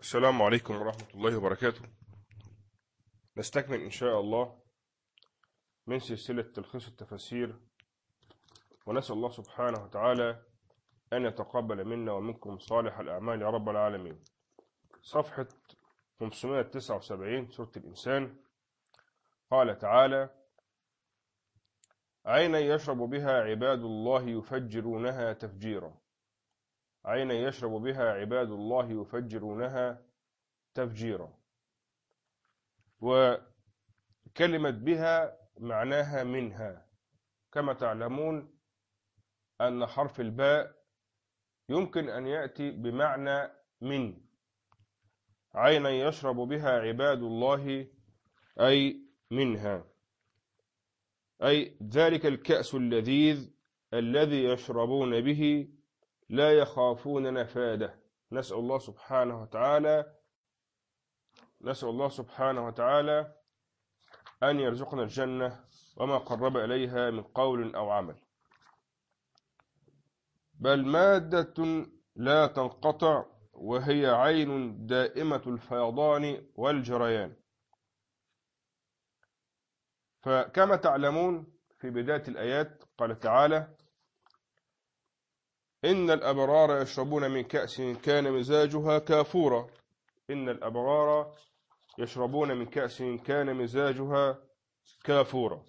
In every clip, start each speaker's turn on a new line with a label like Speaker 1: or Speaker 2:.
Speaker 1: السلام عليكم ورحمة الله وبركاته نستكمل إن شاء الله من سلسلة تلخيص التفاسير ونسأل الله سبحانه وتعالى أن يتقبل منا ومنكم صالح الأعمال يا رب العالمين صفحة 579 سورة الإنسان قال تعالى عينا يشرب بها عباد الله يفجرونها تفجيرا عينا يشرب بها عباد الله يفجرونها تفجيرا وكلمة بها معناها منها كما تعلمون أن حرف الباء يمكن أن يأتي بمعنى من عينا يشرب بها عباد الله أي منها أي ذلك الكأس اللذيذ الذي يشربون به لا يخافون نفاده نسأل الله سبحانه وتعالى نسأل الله سبحانه وتعالى أن يرزقنا الجنة وما قرب إليها من قول أو عمل بل مادة لا تنقطع وهي عين دائمة الفيضان والجريان فكما تعلمون في بداية الآيات قال تعالى إن الأبرار يشربون من كأس كان مزاجها كافورا إن الأبرار يشربون من كأس كان مزاجها كافورا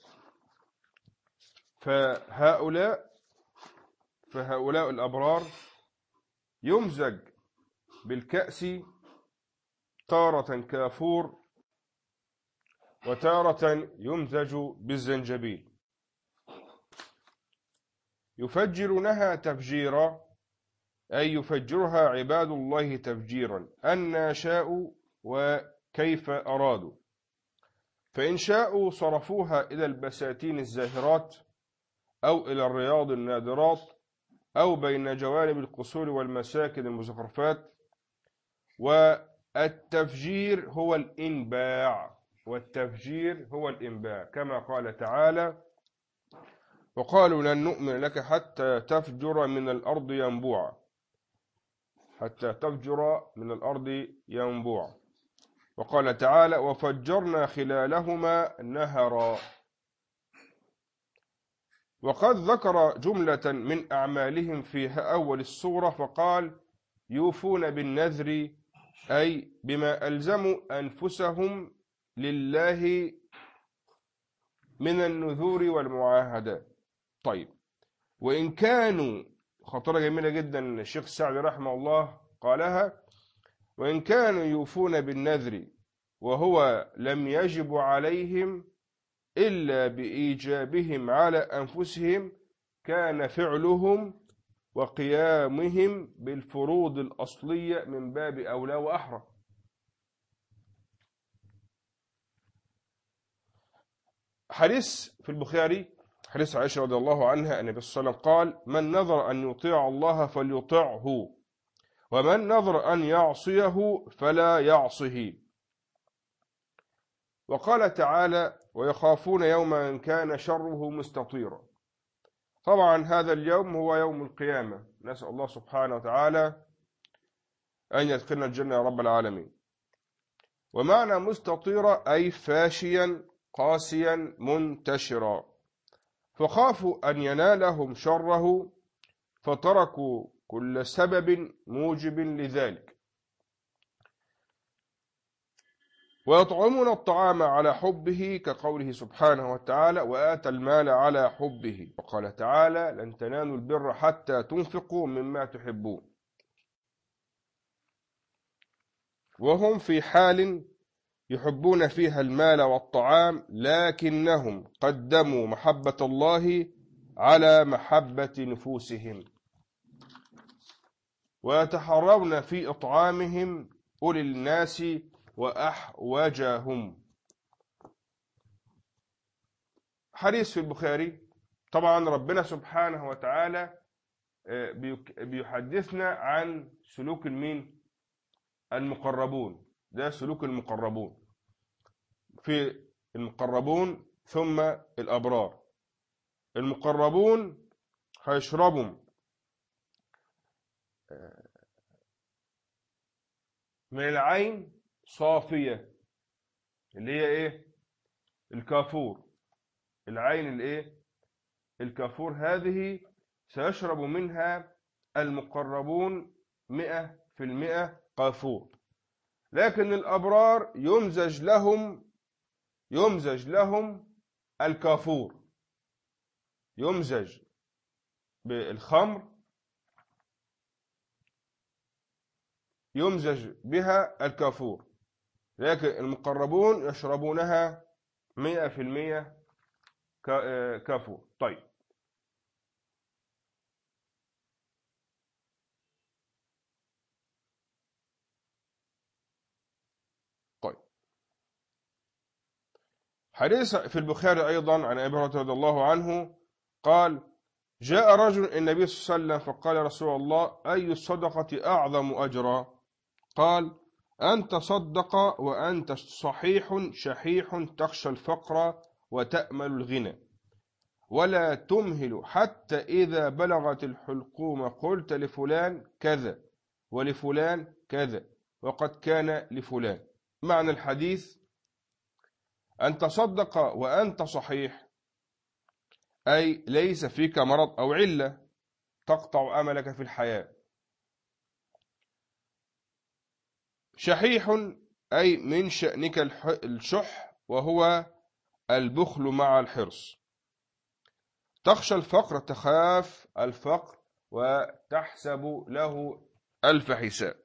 Speaker 1: فهؤلاء فهؤلاء الأبرار يمزج بالكأس تارة كافور وتارة يمزج بالزنجبيل يفجرونها تفجيرا أي يفجرها عباد الله تفجيرا أن شاءوا وكيف أرادوا فإن شاءوا صرفوها إلى البساتين الزاهرات أو إلى الرياض النادرات أو بين جوانب القصور والمساكن المزخرفات والتفجير هو الإنباع والتفجير هو الإنباع كما قال تعالى وقالوا لن نؤمن لك حتى تفجر من الأرض ينبوعا حتى تفجر من الأرض ينبوعا وقال تعالى وفجرنا خلالهما نهرا وقد ذكر جملة من أعمالهم في أول السورة فقال يوفون بالنذر أي بما ألزموا أنفسهم لله من النذور والمعاهدات طيب وإن كانوا خطرة جميلة جدا الشيخ السعدي رحمه الله قالها وإن كانوا يوفون بالنذر وهو لم يجب عليهم إلا بإيجابهم على أنفسهم كان فعلهم وقيامهم بالفروض الأصلية من باب أولى وأحرى حديث في البخاري حديث عائشة رضي الله عنها النبي صلى الله عليه وسلم قال من نظر أن يطيع الله فليطعه ومن نظر أن يعصيه فلا يعصه وقال تعالى ويخافون يوما كان شره مستطيرا طبعا هذا اليوم هو يوم القيامة نسأل الله سبحانه وتعالى أن يدخلنا الجنة يا رب العالمين ومعنى مستطيرا أي فاشيا قاسيا منتشرا فخافوا أن ينالهم شره فتركوا كل سبب موجب لذلك ويطعمون الطعام على حبه كقوله سبحانه وتعالى وآتى المال على حبه وقال تعالى لن تنالوا البر حتى تنفقوا مما تحبون وهم في حال يحبون فيها المال والطعام لكنهم قدموا محبة الله على محبة نفوسهم ويتحرون في إطعامهم أولي الناس وأحوجهم حديث في البخاري طبعا ربنا سبحانه وتعالى بيحدثنا عن سلوك المين المقربون ده سلوك المقربون في المقربون ثم الأبرار المقربون هيشربوا من العين صافية اللي هي ايه الكافور العين الايه الكافور هذه سيشرب منها المقربون مئة في المئة كافور لكن الأبرار يمزج لهم يمزج لهم الكافور يمزج بالخمر يمزج بها الكافور لكن المقربون يشربونها مئة في المئة كافور طيب طيب حديث في البخاري أيضا عن أبي هريرة رضي الله عنه قال جاء رجل النبي صلى الله عليه وسلم فقال يا رسول الله أي الصدقة أعظم أجرا قال أن تصدق وأنت صحيح شحيح تخشى الفقر وتأمل الغنى ولا تمهل حتى إذا بلغت الحلقوم قلت لفلان كذا ولفلان كذا وقد كان لفلان معنى الحديث أن تصدق وأنت صحيح أي ليس فيك مرض أو علة تقطع أملك في الحياة شحيح أي من شأنك الشح وهو البخل مع الحرص تخشى الفقر تخاف الفقر وتحسب له ألف حساب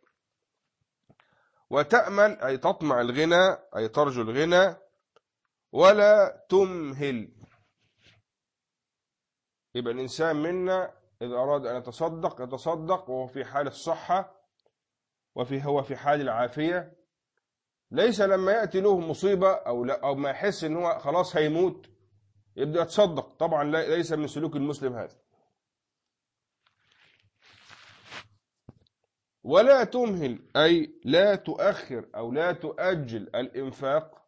Speaker 1: وتأمل أي تطمع الغنى أي ترجو الغنى ولا تمهل يبقى الإنسان منا إذا أراد أن يتصدق يتصدق وهو في حال الصحة وفي هو في حال العافية ليس لما يأتي له مصيبة أو, لا أو ما يحس أنه هو خلاص هيموت يبدأ يتصدق طبعا ليس من سلوك المسلم هذا ولا تمهل أي لا تؤخر أو لا تؤجل الإنفاق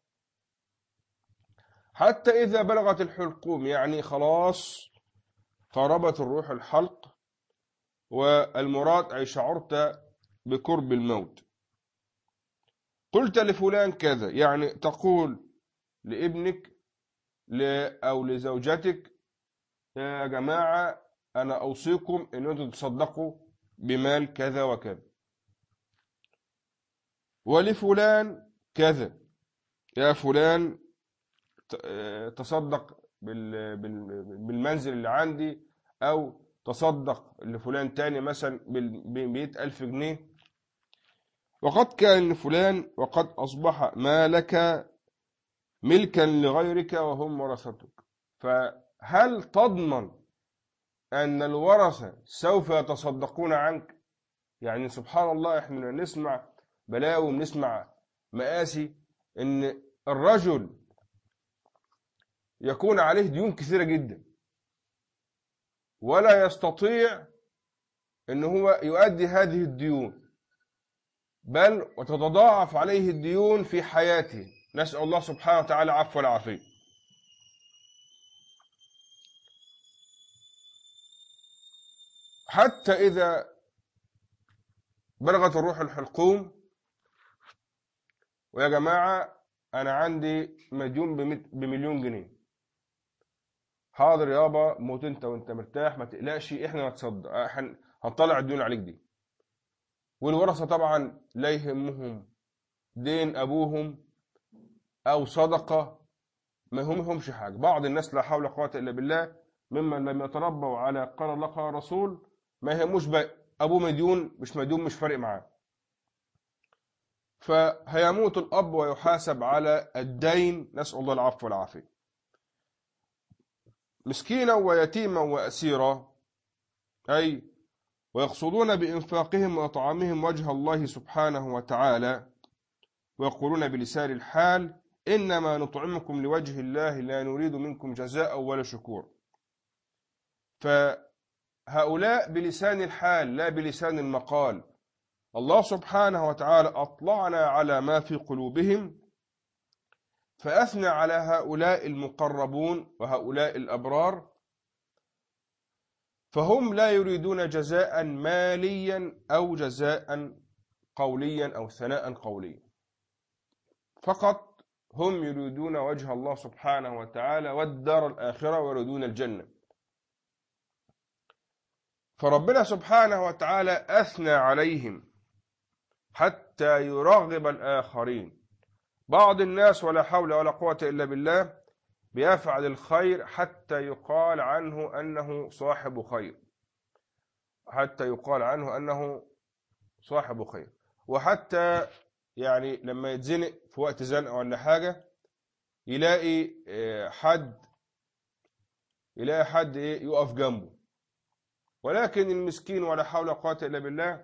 Speaker 1: حتى إذا بلغت الحلقوم يعني خلاص قربت الروح الحلق والمراد أي شعرت بقرب الموت قلت لفلان كذا يعني تقول لابنك أو لزوجتك يا جماعة أنا أوصيكم أن أنتم تصدقوا بمال كذا وكذا ولفلان كذا يا فلان تصدق بالمنزل اللي عندي أو تصدق لفلان تاني مثلا بمئة ألف جنيه وقد كان لفلان وقد أصبح مالك ملكا لغيرك وهم ورثتك فهل تضمن أن الورثة سوف يتصدقون عنك يعني سبحان الله احنا نسمع بلاوي ونسمع مآسي ان الرجل يكون عليه ديون كثيرة جدا ولا يستطيع ان هو يؤدي هذه الديون بل وتتضاعف عليه الديون في حياته نسأل الله سبحانه وتعالى عفو والعافية حتى إذا بلغت الروح الحلقوم ويا جماعة أنا عندي مديون بمليون جنيه حاضر يابا موت انت وانت مرتاح ما تقلقش احنا نتصدق هنطلع الديون عليك دي والورثة طبعا لا يهمهم دين أبوهم أو صدقة ما يهمهمش حاجة بعض الناس لا حول ولا قوة إلا بالله ممن لم يتربوا على قال الله قال رسول ما يهموش بقى أبوه مديون مش مديون مش فارق معاه فهيموت الأب ويحاسب على الدين نسأل الله العفو والعافية مسكينا ويتيما وأسيرا أي ويقصدون بإنفاقهم وإطعامهم وجه الله سبحانه وتعالى ويقولون بلسان الحال إنما نطعمكم لوجه الله لا نريد منكم جزاء ولا شكور فهؤلاء بلسان الحال لا بلسان المقال الله سبحانه وتعالى أطلعنا على ما في قلوبهم فأثنى على هؤلاء المقربون وهؤلاء الأبرار فهم لا يريدون جزاء ماليا أو جزاء قوليا أو ثناء قوليا فقط هم يريدون وجه الله سبحانه وتعالى والدار الآخرة ويريدون الجنة فربنا سبحانه وتعالى أثنى عليهم حتى يرغب الآخرين بعض الناس ولا حول ولا قوة إلا بالله بيفعل الخير حتى يقال عنه أنه صاحب خير حتى يقال عنه أنه صاحب خير وحتى يعني لما يتزنق في وقت زنقه ولا حاجة يلاقي آه، حد يلاقي حد إيه يقف جنبه ولكن المسكين ولا حول ولا قوة إلا بالله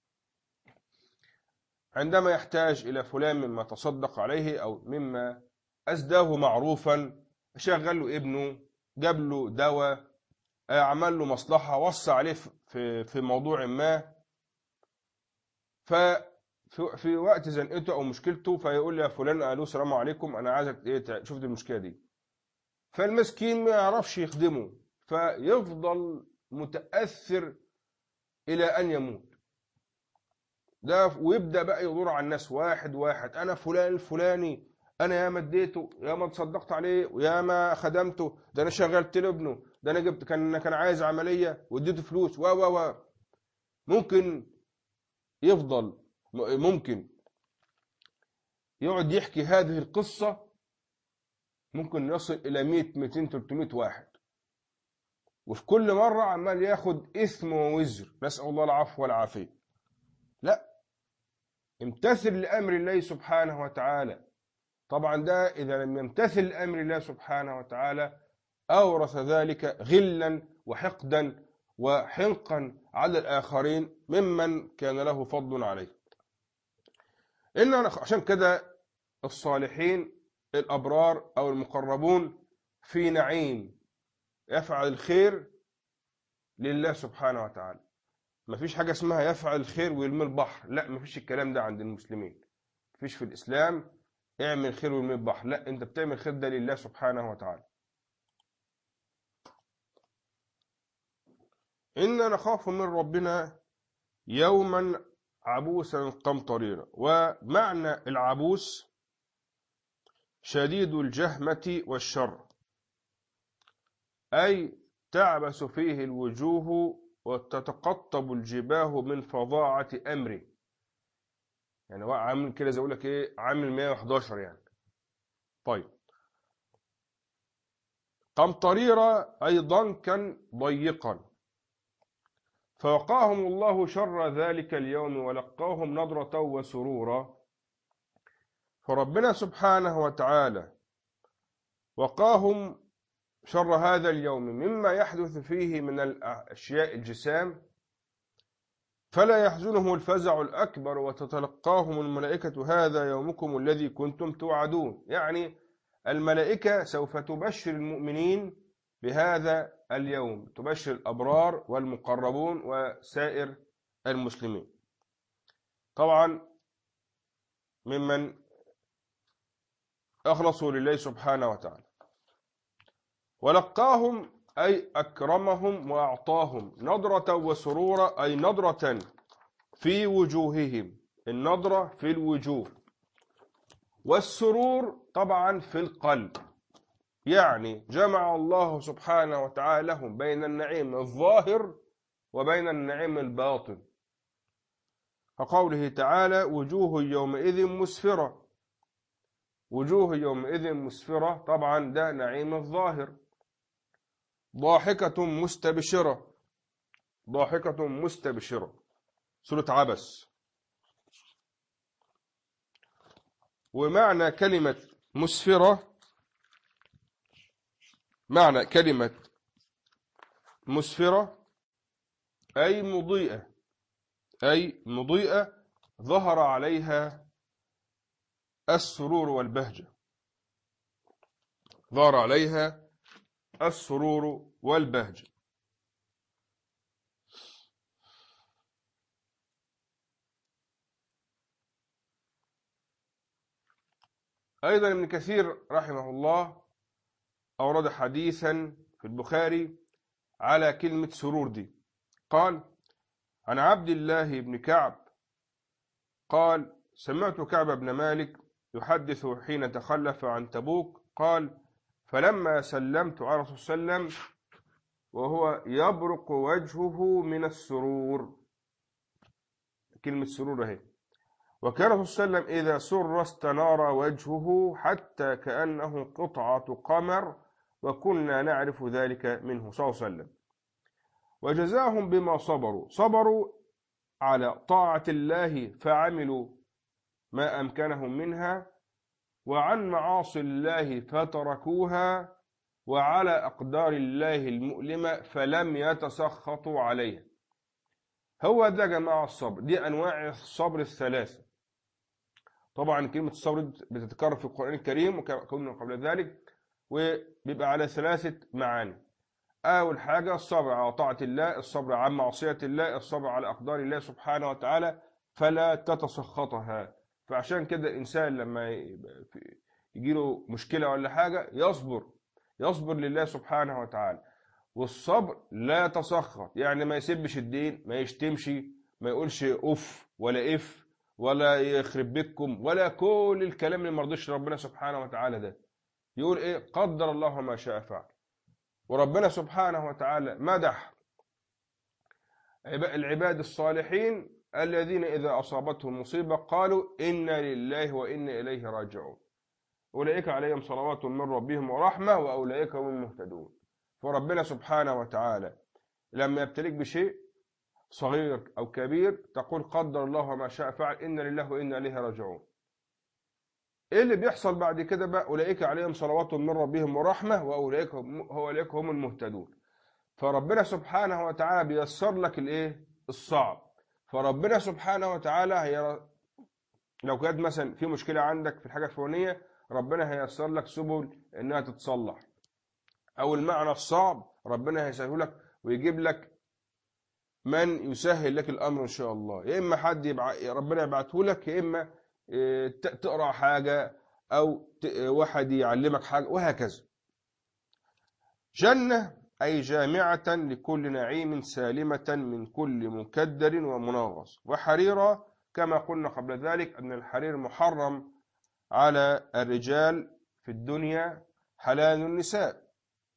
Speaker 1: عندما يحتاج إلى فلان مما تصدق عليه أو مما أزداه معروفا شغل له ابنه جاب له دواء عمل له مصلحة وصى عليه في في موضوع ما ففي في وقت زنقته أو مشكلته فيقول لي يا فلان ألو السلام عليكم أنا عايزك إيه شوف دي المشكلة دي فالمسكين ما يعرفش يخدمه فيفضل متأثر إلى أن يموت ده ويبدأ بقى يدور على الناس واحد واحد أنا فلان الفلاني أنا يا ما اديته يا ما تصدقت عليه ويا ما خدمته ده أنا شغلت له ابنه ده أنا جبت كان كان عايز عملية واديته فلوس و و و ممكن يفضل ممكن يقعد يحكي هذه القصة ممكن يصل إلى 100 200 300 واحد وفي كل مرة عمال ياخد إثم ووزر نسأل الله العفو والعافية لا امتثل لأمر الله سبحانه وتعالى طبعا ده إذا لم يمتثل لأمر الله سبحانه وتعالى أورث ذلك غلا وحقدا وحنقا على الآخرين ممن كان له فضل عليه إن عشان كده الصالحين الأبرار أو المقربون في نعيم يفعل الخير لله سبحانه وتعالى ما فيش حاجة اسمها يفعل الخير ويرمي البحر لا ما فيش الكلام ده عند المسلمين ما فيش في الإسلام اعمل خير ويرمي البحر لا انت بتعمل خير ده لله سبحانه وتعالى إنا نخاف من ربنا يوما عبوسا قمطريرا ومعنى العبوس شديد الجهمة والشر أي تعبس فيه الوجوه وتتقطب الجباه من فظاعة أمره يعني هو عامل كده زي اقول لك ايه عامل 111 يعني طيب قمطريرة أيضا كان ضيقا فوقاهم الله شر ذلك اليوم ولقاهم نضرة وسرورا فربنا سبحانه وتعالى وقاهم شر هذا اليوم مما يحدث فيه من الأشياء الجسام فلا يحزنهم الفزع الأكبر وتتلقاهم الملائكة هذا يومكم الذي كنتم توعدون يعني الملائكة سوف تبشر المؤمنين بهذا اليوم تبشر الأبرار والمقربون وسائر المسلمين طبعا ممن أخلصوا لله سبحانه وتعالى ولقاهم أي أكرمهم وأعطاهم نضرة وسرورا أي نضرة في وجوههم النضرة في الوجوه والسرور طبعا في القلب يعني جمع الله سبحانه وتعالى لهم بين النعيم الظاهر وبين النعيم الباطن كقوله تعالى وجوه يومئذ مسفرة وجوه يومئذ مسفرة طبعا ده نعيم الظاهر ضاحكة مستبشرة ضاحكة مستبشرة سورة عبس ومعنى كلمة مسفرة معنى كلمة مسفرة أي مضيئة أي مضيئة ظهر عليها السرور والبهجة ظهر عليها السرور والبهجة أيضا ابن كثير رحمه الله أورد حديثا في البخاري على كلمة سرور دي قال عن عبد الله بن كعب قال سمعت كعب بن مالك يحدث حين تخلف عن تبوك قال فلما سلمت على رسول صلى الله عليه وسلم وهو يبرق وجهه من السرور كلمة سرور اهي وكان الرسول صلى الله عليه وسلم إذا سر استنار وجهه حتى كأنه قطعة قمر وكنا نعرف ذلك منه صلى الله عليه وسلم وجزاهم بما صبروا صبروا على طاعة الله فعملوا ما أمكنهم منها وعن معاصي الله فتركوها وعلى أقدار الله المؤلمة فلم يتسخطوا عليها هو ده جماعة الصبر دي أنواع الصبر الثلاثة طبعا كلمة الصبر بتتكرر في القرآن الكريم وكنا قبل ذلك وبيبقى على ثلاثة معاني أول حاجة الصبر على طاعة الله الصبر عن معصية الله الصبر على أقدار الله سبحانه وتعالى فلا تتسخطها فعشان كده الإنسان لما يجي له مشكلة ولا حاجة يصبر يصبر لله سبحانه وتعالى والصبر لا يتسخط يعني ما يسبش الدين ما يشتمش ما يقولش أف ولا إف ولا يخرب بيتكم ولا كل الكلام اللي مرضيش ربنا سبحانه وتعالى ده يقول إيه قدر الله ما شاء فعل وربنا سبحانه وتعالى مدح العباد الصالحين الذين إذا أصابتهم مصيبة قالوا إنا لله وإنا إليه راجعون أولئك عليهم صلوات من ربهم ورحمة وأولئك هم المهتدون فربنا سبحانه وتعالى لما يبتليك بشيء صغير أو كبير تقول قدر الله ما شاء فعل إن لله وإنا إليه راجعون ايه اللي بيحصل بعد كده بقى اولئك عليهم صلوات من ربهم ورحمه واولئك هم اولئك هم المهتدون فربنا سبحانه وتعالى بيسر لك الايه الصعب فربنا سبحانه وتعالى هي لو كانت مثلا في مشكله عندك في الحاجه الفلانيه ربنا هيسر لك سبل انها تتصلح او المعنى الصعب ربنا هيسهل لك ويجيب لك من يسهل لك الامر ان شاء الله يا اما حد يبع... ربنا يبعته لك يا اما تقرا حاجه او واحد يعلمك حاجه وهكذا جنه اي جامعه لكل نعيم سالمه من كل مكدر ومناغص وحريرا كما قلنا قبل ذلك ان الحرير محرم على الرجال في الدنيا حلال النساء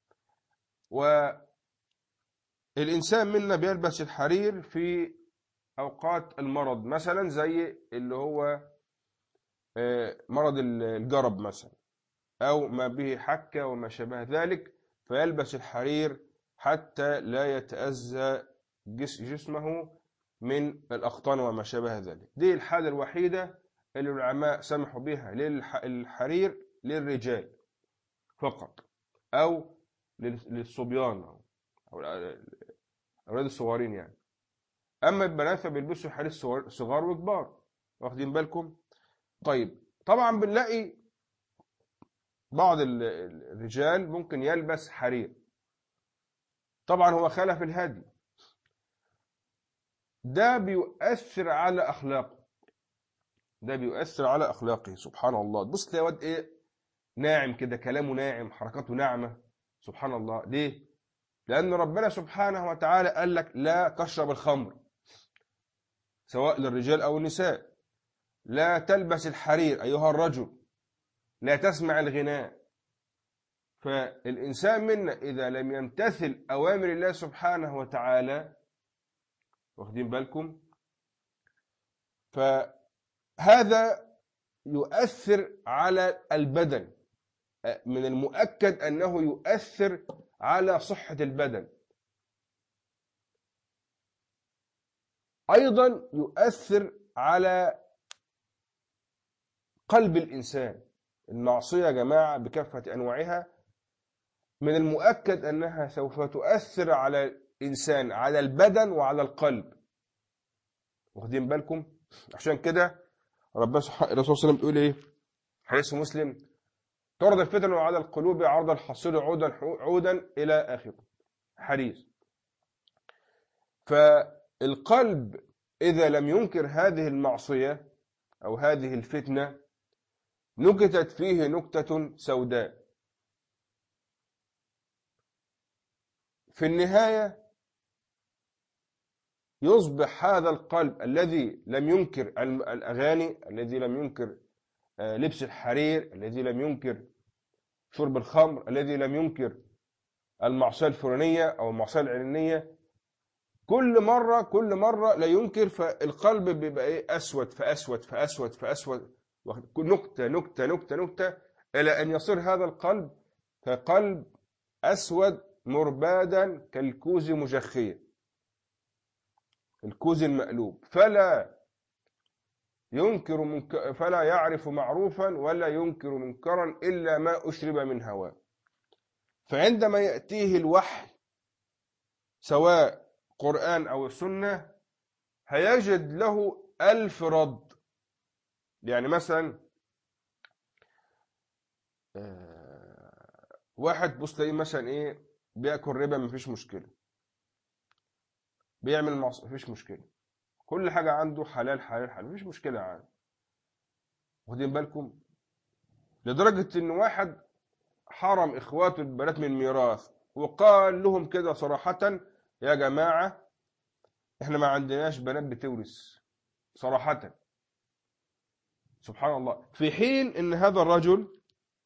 Speaker 1: والإنسان منا بيلبس الحرير في أوقات المرض مثلا زي اللي هو مرض الجرب مثلا أو ما به حكة وما شابه ذلك فيلبس الحرير حتى لا يتأذى جسمه من الأقطان وما شابه ذلك دي الحالة الوحيدة اللي العلماء سمحوا بها للحرير للرجال فقط أو للصبيان أو الأولاد الصغيرين يعني أما البنات فبيلبسوا حرير صغار وكبار واخدين بالكم طيب طبعا بنلاقي بعض الرجال ممكن يلبس حرير طبعا هو خالف الهدي ده بيؤثر على أخلاقه ده بيؤثر على أخلاقه سبحان الله تبص تلاقي واد إيه ناعم كده كلامه ناعم حركاته ناعمة سبحان الله ليه لأن ربنا سبحانه وتعالى قال لك لا تشرب الخمر سواء للرجال أو النساء لا تلبس الحرير أيها الرجل لا تسمع الغناء فالإنسان منا إذا لم يمتثل أوامر الله سبحانه وتعالى واخدين بالكم فهذا يؤثر على البدن من المؤكد أنه يؤثر على صحة البدن أيضا يؤثر على قلب الإنسان المعصية يا جماعة بكافة أنواعها من المؤكد أنها سوف تؤثر على الإنسان على البدن وعلى القلب واخدين بالكم عشان كده ربنا سبحانه الرسول صلى الله عليه وسلم بيقول ايه حديث مسلم تعرض الفتن على القلوب عرض الحصير عودا عودا الى اخره حديث فالقلب اذا لم ينكر هذه المعصيه او هذه الفتنه نكتت فيه نكته سوداء في النهايه يصبح هذا القلب الذي لم ينكر الأغاني الذي لم ينكر آه، لبس الحرير الذي لم ينكر شرب الخمر الذي لم ينكر المعصية الفلانية أو المعصية العلنية كل مرة كل مرة لا ينكر فالقلب بيبقى إيه أسود فأسود فأسود فأسود نكتة نكتة نكتة نكتة إلى أن يصير هذا القلب كقلب أسود مربادا كالكوز مجخية الكوز المقلوب فلا ينكر منك فلا يعرف معروفا ولا ينكر منكرا إلا ما أشرب من هواه فعندما يأتيه الوحي سواء قرآن أو السنة هيجد له ألف رد يعني مثلا آه، واحد بص تلاقيه مثلا ايه بياكل ربا مفيش مشكله بيعمل معصيه مفيش مشكله كل حاجه عنده حلال حلال حلال مفيش مشكله عادي واخدين بالكم لدرجه ان واحد حرم اخواته البنات من ميراث وقال لهم كده صراحه يا جماعه احنا ما عندناش بنات بتورث صراحه سبحان الله في حين ان هذا الرجل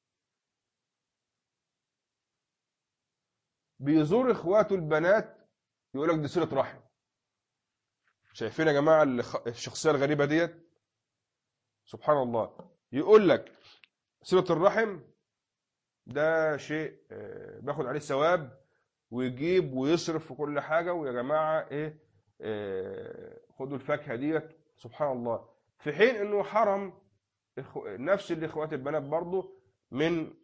Speaker 1: بيزور اخواته البنات يقول لك دي صله رحم شايفين يا جماعه الشخصيه الغريبه ديت سبحان الله يقول لك صله الرحم ده شيء آه، باخد عليه ثواب ويجيب ويصرف في كل حاجه ويا جماعه ايه آه، خدوا الفاكهه ديت سبحان الله في حين انه حرم نفس الاخوات البنات برضه من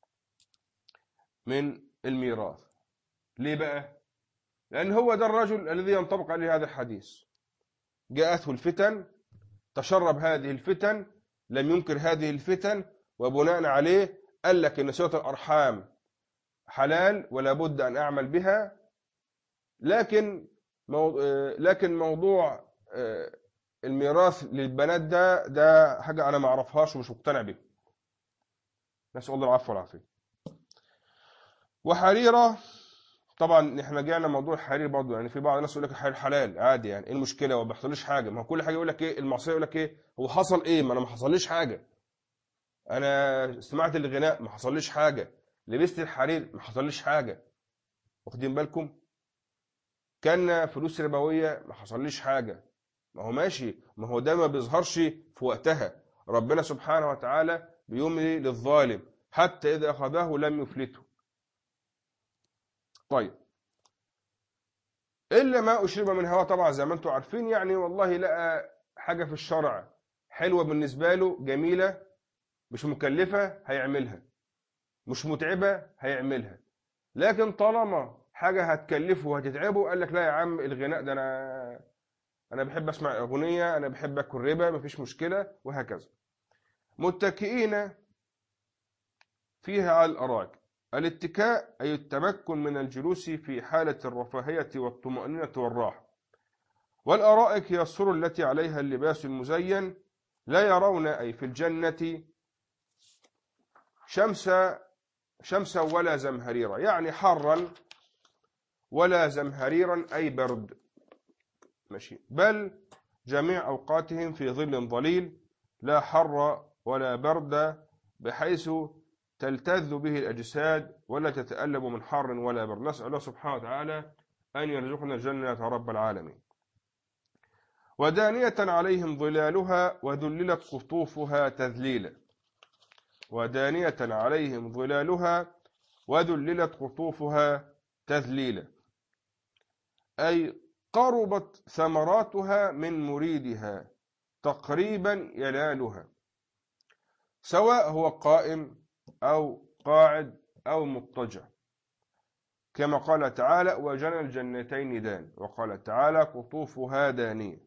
Speaker 1: من الميراث ليه بقى لان هو ده الرجل الذي ينطبق عليه هذا الحديث جاءته الفتن تشرب هذه الفتن لم ينكر هذه الفتن وبناء عليه قال لك ان صله الارحام حلال ولا بد ان اعمل بها لكن لكن موضوع آه، الميراث للبنات ده ده حاجة أنا ما أعرفهاش ومش مقتنع بيها نسأل الله العفو والعافية وحريرة طبعا احنا جينا موضوع الحرير برضه يعني في بعض الناس يقول لك الحرير حلال عادي يعني ايه المشكله وما بيحصلش حاجه ما هو كل حاجه يقول لك ايه المعصيه يقول لك ايه هو حصل ايه ما انا ما حصليش حاجه انا سمعت الغناء ما حصليش حاجه لبست الحرير ما حصليش حاجه واخدين بالكم كان فلوس ربويه ما حصليش حاجه ما هو ماشي ما هو ده ما بيظهرش في وقتها ربنا سبحانه وتعالى بيملي للظالم حتى إذا أخذه لم يفلته طيب إلا ما أشرب من هوا طبعا زي ما أنتم عارفين يعني والله لقى حاجة في الشرع حلوة بالنسبة له جميلة مش مكلفة هيعملها مش متعبة هيعملها لكن طالما حاجة هتكلفه وهتتعبه قال لك لا يا عم الغناء ده أنا انا بحب اسمع اغنيه انا بحب اكل ربا مفيش مشكله وهكذا متكئين فيها على الارائك الاتكاء اي التمكن من الجلوس في حاله الرفاهيه والطمانينه والراحه والارائك هي السر التي عليها اللباس المزين لا يرون اي في الجنه شمس شمسا ولا زمهريرا يعني حرا ولا زمهريرا أي برد ماشي بل جميع أوقاتهم في ظل ظليل لا حر ولا برد بحيث تلتذ به الأجساد ولا تتألم من حر ولا برد نسأل الله سبحانه وتعالى أن يرزقنا الجنة رب العالمين ودانية عليهم ظلالها وذللت قطوفها تذليلا ودانية عليهم ظلالها وذللت قطوفها تذليلا أي قربت ثمراتها من مريدها تقريبا ينالها سواء هو قائم أو قاعد أو مضطجع كما قال تعالى وجنى الجنتين دان وقال تعالى قطوفها دانية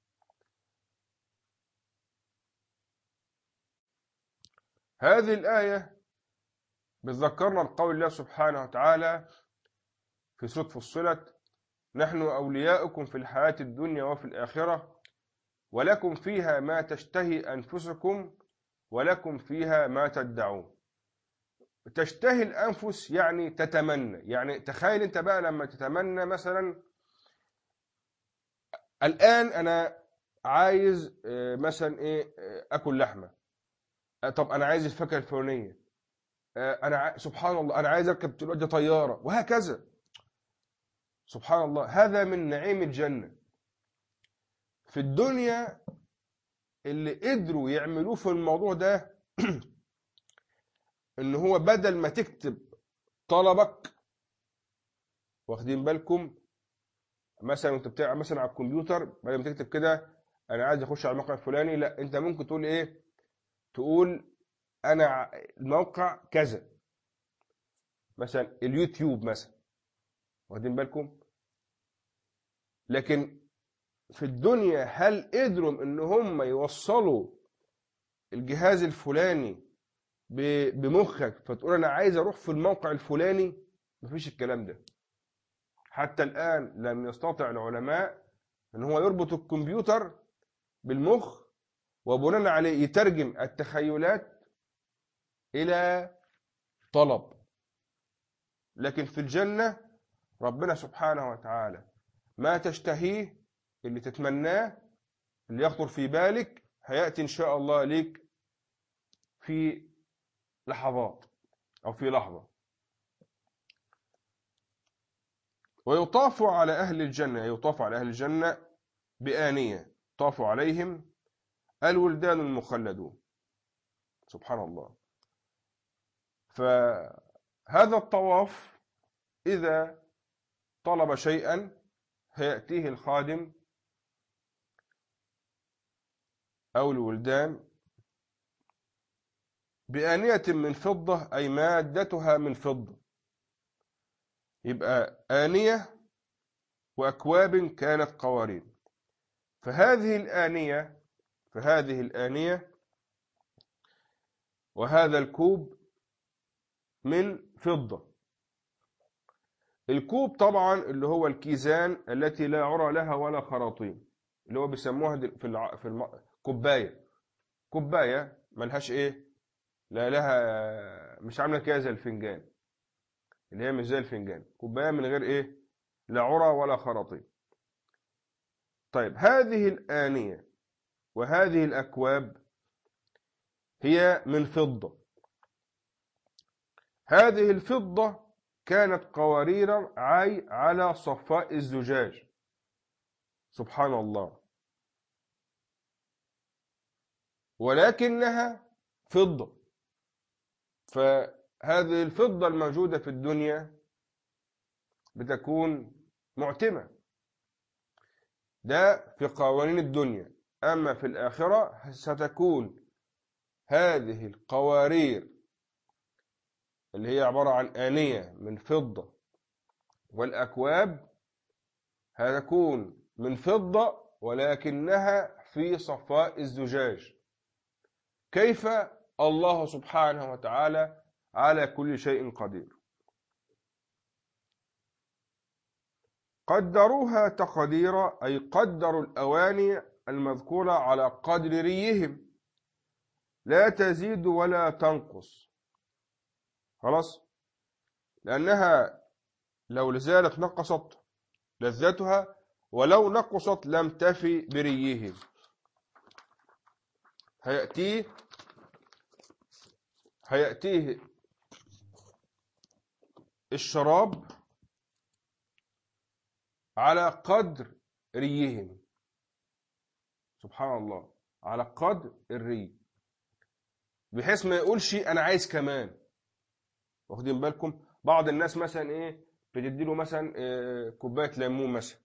Speaker 1: هذه الآية بتذكرنا بقول الله سبحانه وتعالى في سورة فصلت نحن أولياؤكم في الحياة الدنيا وفي الآخرة ولكم فيها ما تشتهي أنفسكم ولكم فيها ما تدعون تشتهي الأنفس يعني تتمنى يعني تخيل أنت بقى لما تتمنى مثلا الآن أنا عايز آه، مثلا إيه آه، أكل لحمة آه، طب أنا عايز الفاكهة الفلانية آه، أنا ع... سبحان الله أنا عايز أركب دلوقتي طيارة وهكذا سبحان الله هذا من نعيم الجنة في الدنيا اللي قدروا يعملوه في الموضوع ده ان هو بدل ما تكتب طلبك واخدين بالكم مثلا وانت بتاع مثلا على الكمبيوتر بدل ما تكتب كده انا عايز اخش على الموقع الفلاني لا انت ممكن تقول ايه تقول انا ع- الموقع كذا مثلا اليوتيوب مثلا واخدين بالكم لكن في الدنيا هل قدروا ان هم يوصلوا الجهاز الفلاني ب- بمخك فتقول انا عايز اروح في الموقع الفلاني مفيش الكلام ده حتى الان لم يستطع العلماء ان هو يربط الكمبيوتر بالمخ وبناء عليه يترجم التخيلات الى طلب لكن في الجنه ربنا سبحانه وتعالى ما تشتهيه اللي تتمناه اللي يخطر في بالك هياتي ان شاء الله ليك في لحظات أو في لحظة ويطاف على أهل الجنة يطاف على أهل الجنة بآنية طاف عليهم الولدان المخلدون سبحان الله فهذا الطواف إذا طلب شيئا هيأتيه الخادم أو الولدان بآنية من فضة أي مادتها من فضة يبقى آنية وأكواب كانت قوارير فهذه الآنية فهذه الآنية وهذا الكوب من فضة الكوب طبعا اللي هو الكيزان التي لا عرى لها ولا خراطيم اللي هو بيسموها دل- في الع... في الم... كوباية كوباية ملهاش ايه لا لها مش عامله كده زي الفنجان اللي هي مش زي الفنجان كوبايه من غير ايه لا عرى ولا خراطيم طيب هذه الآنية وهذه الأكواب هي من فضة هذه الفضة كانت قوارير عاي على صفاء الزجاج سبحان الله ولكنها فضة فهذه الفضة الموجودة في الدنيا بتكون معتمة ده في قوانين الدنيا أما في الآخرة ستكون هذه القوارير اللي هي عبارة عن آنية من فضة والأكواب هتكون من فضة ولكنها في صفاء الزجاج كيف الله سبحانه وتعالى على كل شيء قدير قدروها تقديرا أي قدروا الأواني المذكورة على قدر ريهم لا تزيد ولا تنقص خلاص لأنها لو لزالت نقصت لذتها ولو نقصت لم تفي بريهم هيأتيه هيأتيه الشراب على قدر ريهم سبحان الله على قدر الري بحيث ما يقولش انا عايز كمان واخدين بالكم بعض الناس مثلا ايه بتدي له مثلا إيه كوبايه ليمون مثلا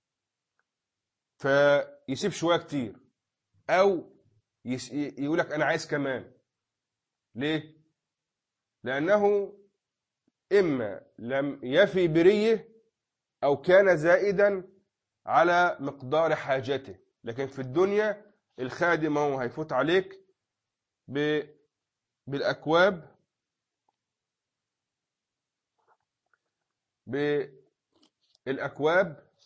Speaker 1: فيسيب شويه كتير او يس... يقول لك انا عايز كمان ليه لانه اما لم يفي بريه او كان زائدا على مقدار حاجته لكن في الدنيا الخادم هو هيفوت عليك ب... بالاكواب بالاكواب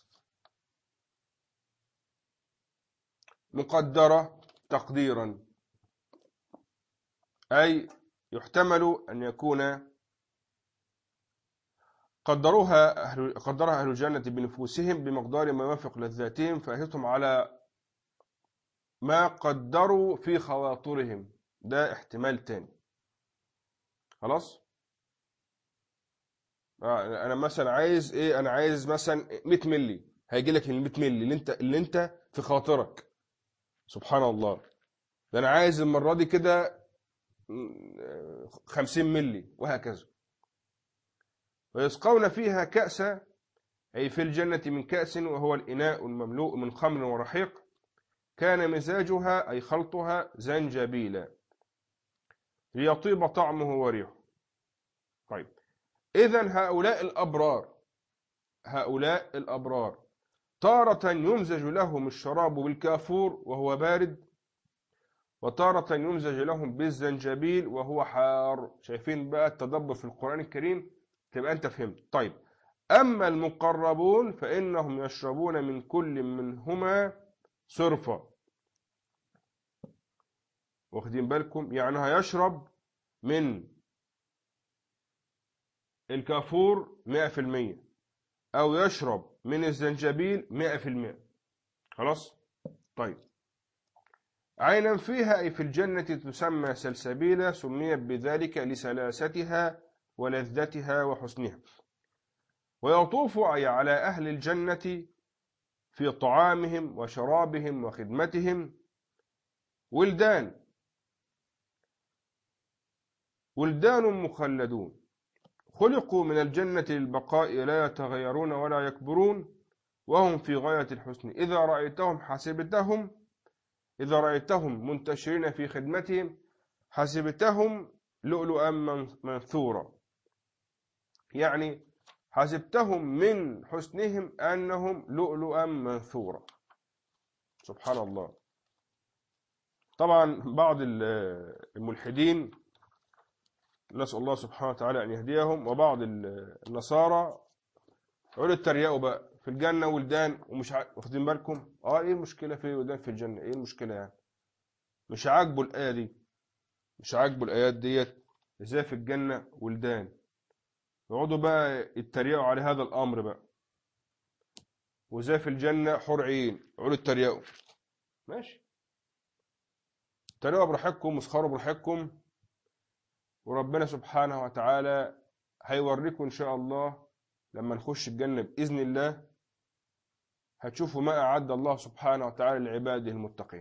Speaker 1: مقدره تقديرا أي يحتمل أن يكون قدروها أهل قدرها أهل الجنة بنفوسهم بمقدار ما يوافق لذاتهم فأتتهم على ما قدروا في خواطرهم ده احتمال تاني خلاص آه، انا مثلا عايز ايه انا عايز مثلا 100 مللي هيجي لك ال 100 مللي اللي انت اللي انت في خاطرك سبحان الله ده انا عايز المره دي كده 50 مللي وهكذا ويسقون فيها كأسا أي في الجنة من كأس وهو الإناء المملوء من خمر ورحيق كان مزاجها أي خلطها زنجبيلا ليطيب طعمه وريحه طيب إذا هؤلاء الأبرار هؤلاء الأبرار تارة يمزج لهم الشراب بالكافور وهو بارد وتارة يمزج لهم بالزنجبيل وهو حار شايفين بقى التدبر في القرآن الكريم تبقى أنت فهمت طيب أما المقربون فإنهم يشربون من كل منهما صرفة واخدين بالكم يعني هيشرب من الكافور 100% أو يشرب من الزنجبيل 100% خلاص طيب عينا فيها أي في الجنة تسمى سلسبيلا سميت بذلك لسلاستها ولذتها وحسنها ويطوف أي على أهل الجنة في طعامهم وشرابهم وخدمتهم ولدان ولدان مخلدون خلقوا من الجنة للبقاء لا يتغيرون ولا يكبرون وهم في غاية الحسن إذا رأيتهم حسبتهم إذا رأيتهم منتشرين في خدمتهم حسبتهم لؤلؤا منثورا يعني حسبتهم من حسنهم أنهم لؤلؤا منثورا سبحان الله طبعا بعض الملحدين نسأل الله سبحانه وتعالى أن يهديهم وبعض النصارى يقولوا اتريقوا بقى في الجنة ولدان ومش واخدين بالكم اه ايه المشكلة في ولدان في الجنة ايه المشكلة يعني مش عاجبه الآية دي مش عاجبه الآيات ديت ازاي في الجنة ولدان يقعدوا بقى يتريقوا على هذا الأمر بقى وزي في الجنة حور عين يقعدوا يتريقوا ماشي تريقوا براحتكم واسخروا براحتكم وربنا سبحانه وتعالى هيوريكم إن شاء الله لما نخش الجنة بإذن الله هتشوفوا ما أعد الله سبحانه وتعالى لعباده المتقين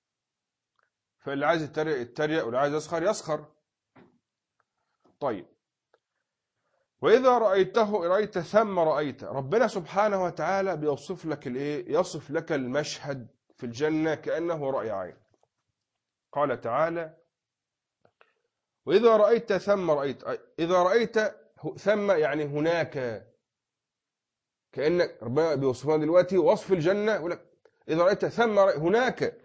Speaker 1: فاللي عايز يتريق يتريق واللي عايز يسخر يسخر طيب وإذا رأيته رأيت ثم رأيت ربنا سبحانه وتعالى بيوصف لك الإيه يصف لك المشهد في الجنة كأنه رأي عين قال تعالى وإذا رأيت ثم رأيت إذا رأيت ثم يعني هناك كأنك ربنا بيوصفنا دلوقتي وصف الجنة يقول لك إذا رأيت ثم رأيت هناك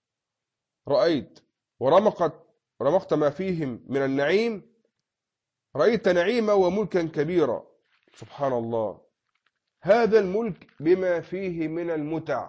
Speaker 1: رأيت ورمقت رمقت ما فيهم من النعيم رأيت نعيما وملكا كبيرا سبحان الله هذا الملك بما فيه من المتع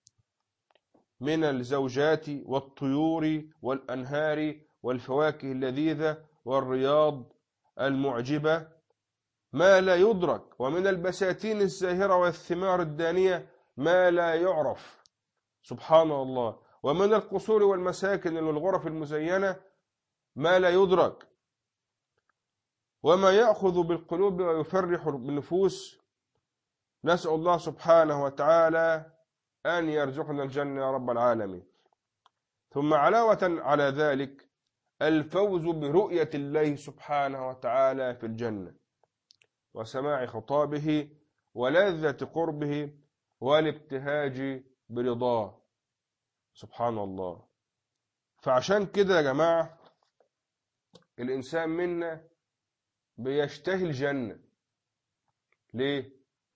Speaker 1: من الزوجات والطيور والأنهار والفواكه اللذيذة والرياض المعجبة ما لا يدرك ومن البساتين الزاهرة والثمار الدانية ما لا يعرف سبحان الله ومن القصور والمساكن والغرف المزينة ما لا يدرك وما يأخذ بالقلوب ويفرح بالنفوس نسأل الله سبحانه وتعالى أن يرزقنا الجنة يا رب العالمين ثم علاوة على ذلك الفوز برؤية الله سبحانه وتعالى في الجنة وسماع خطابه ولذة قربه والابتهاج برضاه سبحان الله فعشان كده يا جماعة الإنسان منا بيشتهي الجنة ليه؟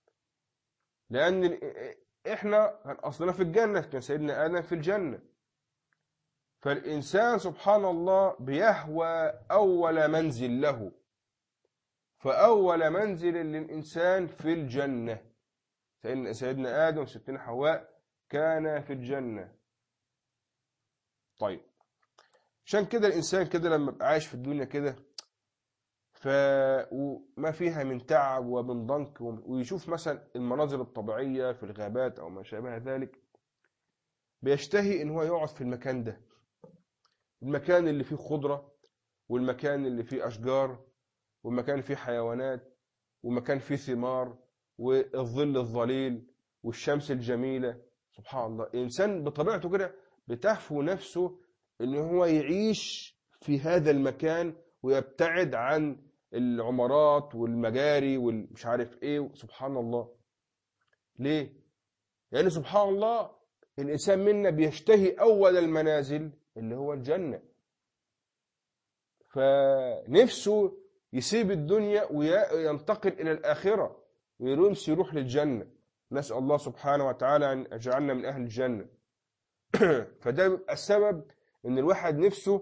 Speaker 1: لأن إحنا أصلنا في الجنة كان سيدنا آدم في الجنة فالإنسان سبحان الله بيهوى أول منزل له فأول منزل للإنسان في الجنة سيدنا آدم وستنا حواء كان في الجنة طيب عشان كده الإنسان كده لما يبقى عايش في الدنيا كده فما فيها من تعب ومن ضنك ويشوف مثلا المناظر الطبيعية في الغابات أو ما شابه ذلك بيشتهي إن هو يقعد في المكان ده المكان اللي فيه خضرة والمكان اللي فيه أشجار والمكان اللي فيه حيوانات ومكان فيه ثمار والظل الظليل والشمس الجميلة سبحان الله الإنسان بطبيعته كده بتهفو نفسه إن هو يعيش في هذا المكان ويبتعد عن العمارات والمجاري والمش عارف ايه سبحان الله ليه يعني سبحان الله الانسان منا بيشتهي اول المنازل اللي هو الجنه فنفسه يسيب الدنيا وينتقل الى الاخره ويرمس يروح للجنه نسال الله سبحانه وتعالى ان يجعلنا من اهل الجنه فده السبب ان الواحد نفسه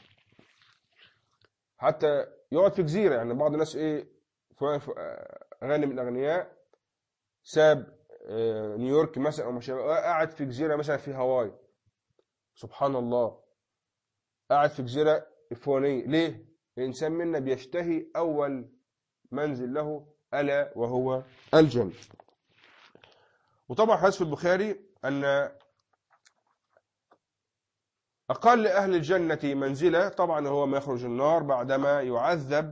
Speaker 1: حتى يقعد في جزيرة يعني بعض الناس ايه غني من الأغنياء ساب آه، نيويورك مثلا أو مش قاعد في جزيرة مثلا في هاواي سبحان الله قاعد في جزيرة إفوانية ليه؟ الإنسان منا بيشتهي أول منزل له ألا وهو الجنة وطبعا حديث في البخاري أن أقل أهل الجنة منزلة طبعا هو ما يخرج النار بعدما يعذب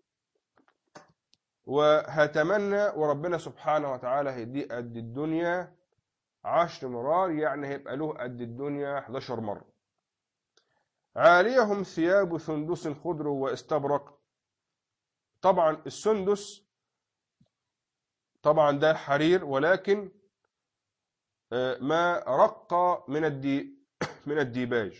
Speaker 1: وهتمنى وربنا سبحانه وتعالى هيديه قد الدنيا عشر مرار يعني هيبقى له قد الدنيا 11 مرة عاليهم ثياب سندس خضر واستبرق طبعا السندس طبعا ده الحرير ولكن آه، ما رق من الدي من الديباج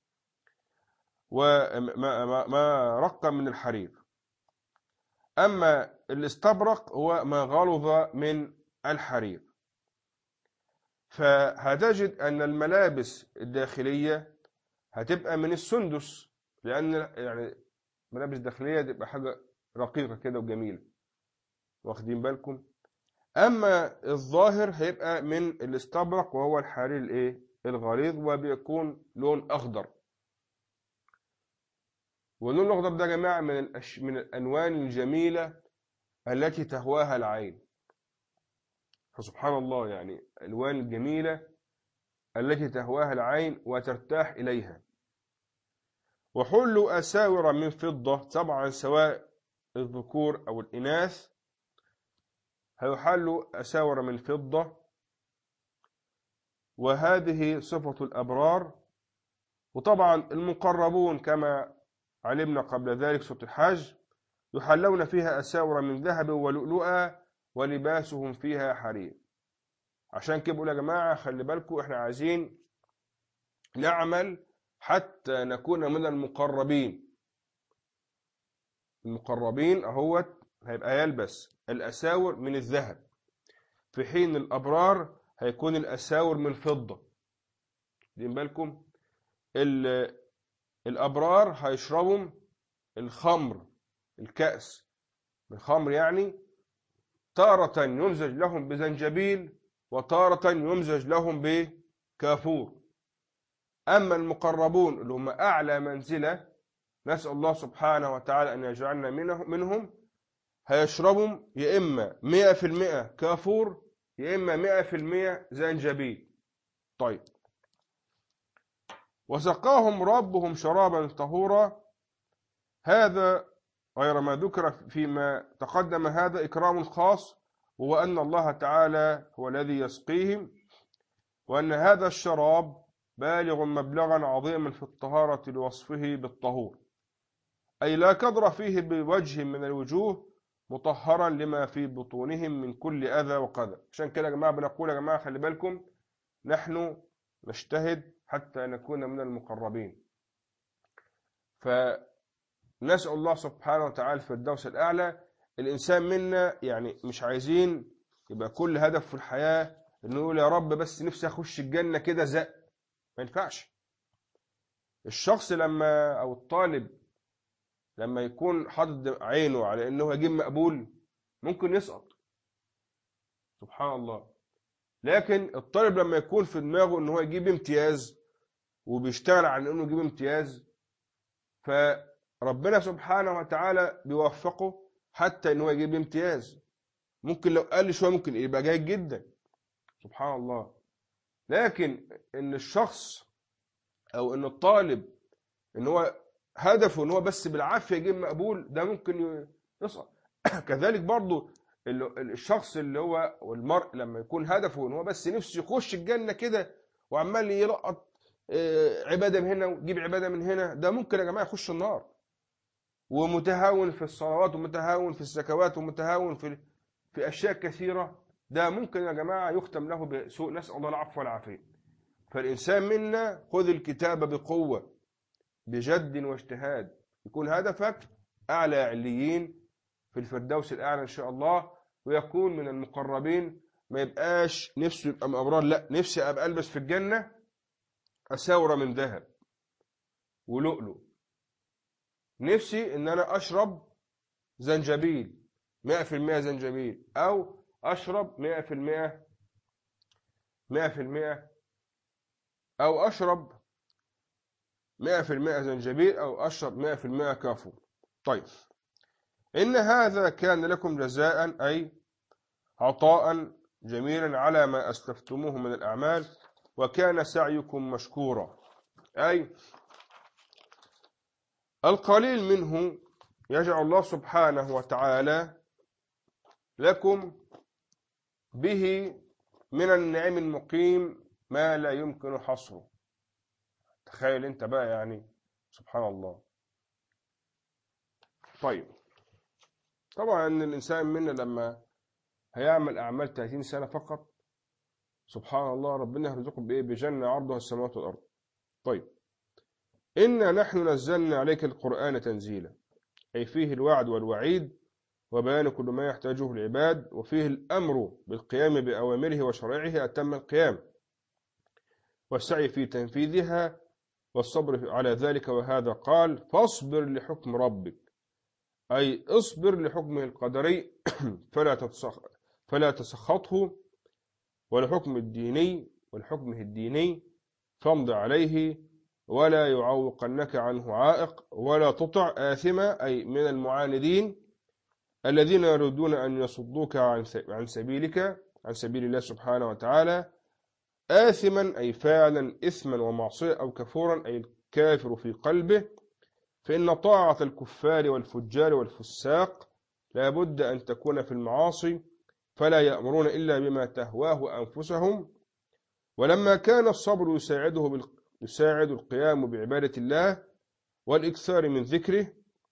Speaker 1: وما ما رق من الحرير أما الاستبرق هو ما غلظ من الحرير فهتجد أن الملابس الداخلية هتبقى من السندس لأن يعني ملابس داخلية تبقى حاجة رقيقة كده وجميلة واخدين بالكم أما الظاهر هيبقى من الاستبرق وهو الحرير الإيه الغليظ وبيكون لون أخضر واللون الأخضر ده يا جماعة من, الأش... من الألوان الجميلة التي تهواها العين فسبحان الله يعني الألوان الجميلة التي تهواها العين وترتاح إليها وحلوا أساور من فضة طبعا سواء الذكور أو الإناث هيحلوا أساور من فضة وهذه صفة الأبرار وطبعا المقربون كما علمنا قبل ذلك سورة الحج يحلون فيها أساور من ذهب ولؤلؤا ولباسهم فيها حرير عشان كده بقول يا جماعة خلي بالكم احنا عايزين نعمل حتى نكون من المقربين المقربين اهوت هيبقى يلبس الأساور من الذهب في حين الأبرار هيكون الأساور من فضة دين بالكم الأبرار هيشربوا الخمر الكأس الخمر يعني تارة يمزج لهم بزنجبيل وتارة يمزج لهم بكافور أما المقربون اللي هم أعلى منزلة نسأل الله سبحانه وتعالى أن يجعلنا منهم هيشربوا يا إما مئة في المئة كافور يا إما مئة في المئة زنجبيل طيب وسقاهم ربهم شرابا طهورا هذا غير ما ذكر فيما تقدم هذا إكرام خاص هو أن الله تعالى هو الذي يسقيهم وأن هذا الشراب بالغ مبلغا عظيما في الطهارة لوصفه بالطهور أي لا كدر فيه بوجه من الوجوه مطهرا لما في بطونهم من كل أذى وقذى عشان كده يا جماعة بنقول يا جماعة خلي بالكم نحن نجتهد حتى نكون من المقربين فنسأل الله سبحانه وتعالى في الدوس الأعلى الإنسان منا يعني مش عايزين يبقى كل هدف في الحياة إنه يقول يا رب بس نفسي أخش الجنة كده زق ما ينفعش الشخص لما أو الطالب لما يكون حاطط عينه على إنه يجيب مقبول ممكن يسقط سبحان الله لكن الطالب لما يكون في دماغه ان هو يجيب امتياز وبيشتغل على انه يجيب امتياز ف ربنا سبحانه وتعالى بيوفقه حتى ان هو يجيب امتياز ممكن لو قل شويه ممكن يبقى جيد جدا سبحان الله لكن ان الشخص او ان الطالب ان هو هدفه ان هو بس بالعافيه يجيب مقبول ده ممكن يسقط كذلك برضو الشخص اللي هو والمرء لما يكون هدفه ان هو بس نفسه يخش الجنه كده وعمال يلقط آه، عباده من هنا ويجيب عباده من هنا ده ممكن يا جماعه يخش النار ومتهاون في الصلوات ومتهاون في الزكوات ومتهاون في في اشياء كثيره ده ممكن يا جماعه يختم له بسوء نسال الله العفو والعافيه فالانسان منا خذ الكتاب بقوه بجد واجتهاد يكون هدفك اعلى عليين في الفردوس الاعلى ان شاء الله ويكون من المقربين ما يبقاش نفسه يبقى من ابرار لا نفسي ابقى البس في الجنه اساوره من ذهب ولؤلؤ نفسي ان انا اشرب زنجبيل 100% زنجبيل او اشرب 100% 100% او اشرب 100% زنجبيل او اشرب 100% كافور طيب ان هذا كان لكم جزاء اي عطاء جميلا على ما أسلفتموه من الأعمال وكان سعيكم مشكورا أي القليل منه يجعل الله سبحانه وتعالى لكم به من النعم المقيم ما لا يمكن حصره تخيل انت بقى يعني سبحان الله طيب طبعا الإنسان منا لما هيعمل أعمال 30 سنة فقط سبحان الله ربنا يرزقه بإيه بجنة عرضها السماوات والأرض طيب إنا نحن نزلنا عليك القرآن تنزيلا أي فيه الوعد والوعيد وبيان كل ما يحتاجه العباد وفيه الأمر بالقيام بأوامره وشرائعه أتم القيام والسعي في تنفيذها والصبر على ذلك وهذا قال فاصبر لحكم ربك أي اصبر لحكمه القدري فلا فلا تسخطه والحكم الديني والحكمه الديني فامض عليه ولا يعوقنك عنه عائق ولا تطع آثمة أي من المعاندين الذين يريدون أن يصدوك عن سبيلك عن سبيل الله سبحانه وتعالى آثما أي فعلا إثما ومعصية أو كفورا أي الكافر في قلبه فإن طاعة الكفار والفجار والفساق لا بد أن تكون في المعاصي فلا يأمرون إلا بما تهواه أنفسهم ولما كان الصبر يساعده بال... يساعد القيام بعبادة الله والإكثار من ذكره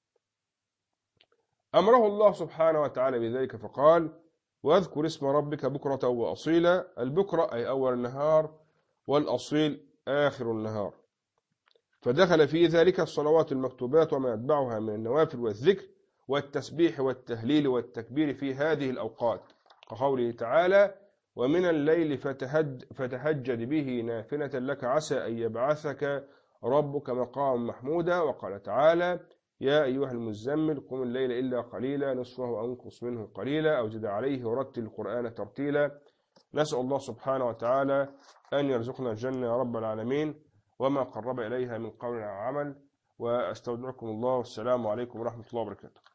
Speaker 1: أمره الله سبحانه وتعالى بذلك فقال واذكر اسم ربك بكرة وأصيلا البكرة أي أول النهار والأصيل آخر النهار فدخل في ذلك الصلوات المكتوبات وما يتبعها من النوافل والذكر والتسبيح والتهليل والتكبير في هذه الأوقات كقوله تعالى ومن الليل فتهج فتهجد به نافلة لك عسى أن يبعثك ربك مقام محمودا وقال تعالى يا أيها المزمل قم الليل إلا قليلا نصفه أو انقص منه قليلا أو زد عليه ورتل القرآن ترتيلا نسأل الله سبحانه وتعالى أن يرزقنا الجنة يا رب العالمين وما قرب إليها من قول أو عمل وأستودعكم الله والسلام عليكم ورحمة الله وبركاته